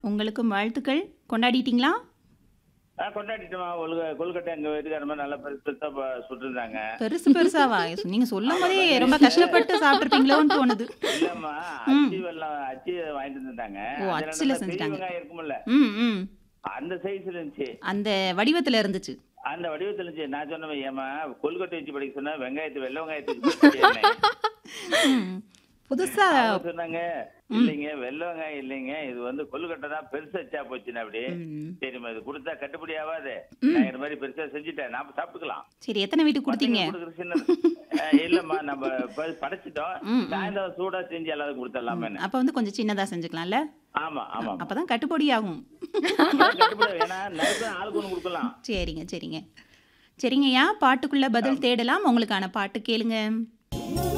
உங்களுக்கும் வாழ்த்துக்கள் கொண்டாடிட்டீங்களா ஆ கொண்டாடிட்டோமா கொழுக்க கொழுக்கட்டை எங்க வீட்டுக்கார மாதிரி நல்லா பெருசு பெருசா ப- சுட்டுருந்தாங்க பெருசு பெருசாவா நீங்க சொல்லும் போதே ரொம்ப கஷ்டப்பட்டு சாப்பிட்டுருப்பீங்களோன்னு தோணுது இல்லம்மா அச்சி வெள்ளம் அச்சி வாங்கிட்டு வந்துட்டாங்க ஓ, அதுல அச்சுல நல்லா பெரிய செஞ்சுட்டாங்க. வெங்காயம் இருக்கும்ல ம் ம் அந்த சைஸ்ல இருந்துச்சு அந்த வடிவத்துல இருந்துச்சு அந்த வடிவத்துல இருந்துச்சு நான் சொன்னேன் ஏமா கொழுக்கட்டை வச்சு படிக்க சொன்னா வெங்காயத்தை வெள்ளை வெங்காயத்தை வச்சு படிக்க ம். புதுசா அவங்க சொன்னாங்க இல்லைங்க வெள்ளை வெங்காயம் இல்லைங்க இது வந்து கொழுக்கட்டை தான் பெருசா வச்சா போச்சுன்னா அப்படி ம். சரிம்மா இது கொடுத்தா கட்டுப்படி ஆகாது நான் இந்த மாதிரி பெருசா செஞ்சுட்டேன் நாம சாப்பிட்டுக்கலாம் சரி எத்தனை வீட்டுக்கு கொடுத்தீங்க பசங்களுக்கு கொடுக்குற சின்ன- அஹ் இல்லம்மா நம்ம ப- படைச்சிட்டோம் ம், ம். சாயந்தரம் சூடா செஞ்சு எல்லாருக்கும் கொடுத்துடலாமே அப்ப வந்து கொஞ்சம் சின்னதா செஞ்சுக்கலாம்ல ஆமா ஆமா அப்பதான் கட்டுப்படி ஆகும் கட்டுப்படி ஏன்னா நறுக்கு ஆளுக்கு ஒண்ணு கொடுக்கலாம் சரிங்க சரிங்க சரிங்கய்யா பாட்டுக்குள்ள பதில் தேடலாம் உங்களுக்கான பாட்டு கேளுங்க